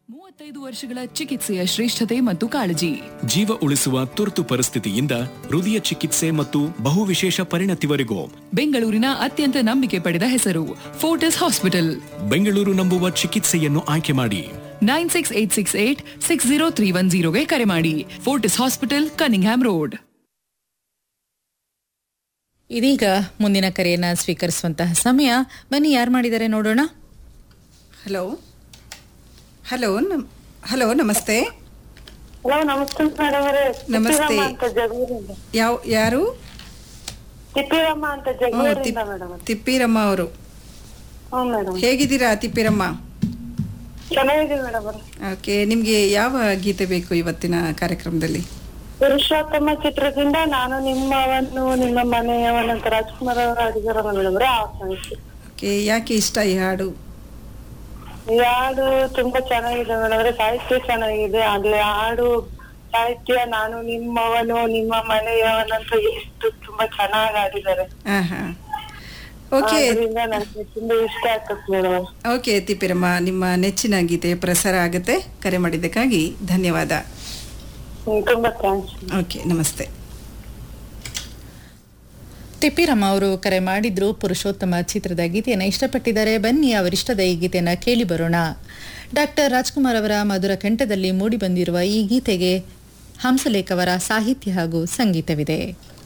ಮೂವತ್ತೈದು ವರ್ಷಗಳ ಚಿಕಿತ್ಸೆಯ ಶ್ರೇಷ್ಠತೆ ಮತ್ತು ಕಾಳಜಿ ಜೀವ ಉಳಿಸುವ ತುರ್ತು ಪರಿಸ್ಥಿತಿಯಿಂದ ಹೃದಯ ಚಿಕಿತ್ಸೆ ಮತ್ತು ಬಹುವಿಶೇಷ ಪರಿಣತಿವರೆಗೂ ಬೆಂಗಳೂರಿನ ಅತ್ಯಂತ ನಂಬಿಕೆ ಪಡೆದ ಹೆಸರು ಫೋರ್ಟಿಸ್ ಹಾಸ್ಪಿಟಲ್ ಬೆಂಗಳೂರು ನಂಬುವ ಚಿಕಿತ್ಸೆಯನ್ನು ಆಯ್ಕೆ ಮಾಡಿ nine six eight six eight six zero three one ಜೀರೋಗೆ ಕರೆ ಮಾಡಿ ಫೋರ್ಟಿಸ್ ಹಾಸ್ಪಿಟಲ್ ಕನಿಂಗ್ಹ್ಯಾಮ್ ರೋಡ್ ಇದೀಗ ಮುಂದಿನ ಕರೆಯನ್ನ ಸ್ವೀಕರಿಸುವಂತಹ ಸಮಯ ಬನ್ನಿ ಯಾರು ಮಾಡಿದ್ದಾರೆ ನೋಡೋಣ ಹಲೋ ಹಲೋ ನಮ್ ಹಲೋ ನಮಸ್ತೆ ಹಲೋ ನಮಸ್ತೆ ಮೇಡಮ್ ಅವರೇ ನಮಸ್ತೆ. ತಿಪ್ಪಿರಮ್ಮ ಅಂತ ಜಗಳೂರಿಂದ ಯಾವ ಯಾರು ತಿಪ್ಪಿರಮ್ಮ ಅಂತ ಹ್ಮ್, ಜಗಳೂರಿಂದ ತಿಪ್- ಮೇಡಮ್ ತಿಪ್ಪಿರಮ್ಮ ಅವರು ಹ್ಞೂ ಮೇಡಮ್ ಹೇಗಿದ್ದೀರಾ ತಿಪ್ಪಿರಮ್ಮ ಚೆನ್ನಾಗಿದೆ ಮೇಡಮ್ ಅವ್ರೆ ಓಕೆ ನಿಮಗೆ ಯಾವ ಗೀತೆ ಬೇಕು ಇವತ್ತಿನ ಕಾರ್ಯಕ್ರಮದಲ್ಲಿ ಪುರುಷೋತ್ತಮ ಚಿತ್ರದಿಂದ ನಾನು ನಿಮ್ಮವನ್ನು ನಿಮ್ಮ ಮನೆಯವನ ಅಂತ ರಾಜ್ಕುಮಾರ್ ಅವರು ಆಡಿದಾರಲ್ಲ ಮೇಡಮ್ ಅವರೇ ಆ ಸಾಂಗ್ಸ್ ಓಕೆ ಯಾಕೆ ಇಷ್ಟ ಈ ಹಾಡು ಈ ಹಾಡು ತುಂಬಾ ಚೆನ್ನಾಗಿದೆ ಮೇಡಮ್ ಅವರೇ ಸಾಹಿತ್ಯ ಚೆನ್ನಾಗಿದೆ ಅಲ್ಲಿ ಹಾಡು ಸಾಹಿತ್ಯ ನಾನು ನಿಮ್ಮವನು ನಿಮ್ಮ ಮನೆಯವನಂತ ಎಷ್ಟು ತುಂಬಾ ಚೆನ್ನಾಗಿ ಆಡಿದ್ದಾರೆ ಹಾಂ ಹಾಂ ಓಕೆ ಅದರಿಂದ ನನಗೆ ತುಂಬಾ ಇಷ್ಟ ಆಗ್ತದೆ ಮೇಡಮ್ ಓಕೆ ತಿಪ್ಪಿರಮ್ಮ ನಿಮ್ಮ ನೆಚ್ಚಿನ ಗೀತೆ ಪ್ರಸಾರ ಆಗುತ್ತೆ ಕರೆ ಮಾಡಿದ್ದಕ್ಕಾಗಿ ಧನ್ಯವಾದ ತುಂಬಾ ಥ್ಯಾಂಕ್ಸ್ ಓಕೆ ನಮಸ್ತೆ ತಿಪ್ಪಿರಮ್ಮ ಅವರು ಕರೆ ಮಾಡಿದ್ರು ಪುರುಷೋತ್ತಮ ಚಿತ್ರದ ಗೀತೆಯನ್ನು ಇಷ್ಟಪಟ್ಟಿದ್ದಾರೆ ಬನ್ನಿ ಅವರಿಷ್ಟದ ಈ ಗೀತೆಯನ್ನು ಕೇಳಿ ಬರೋಣ ಡಾಕ್ಟರ್ ರಾಜ್ಕುಮಾರ್ ಅವರ ಮಧುರ ಕಂಠದಲ್ಲಿ ಮೂಡಿಬಂದಿರುವ ಈ ಗೀತೆಗೆ ಹಂಸಲೇಖ ಅವರ ಸಾಹಿತ್ಯ ಹಾಗೂ ಸಂಗೀತವಿದೆ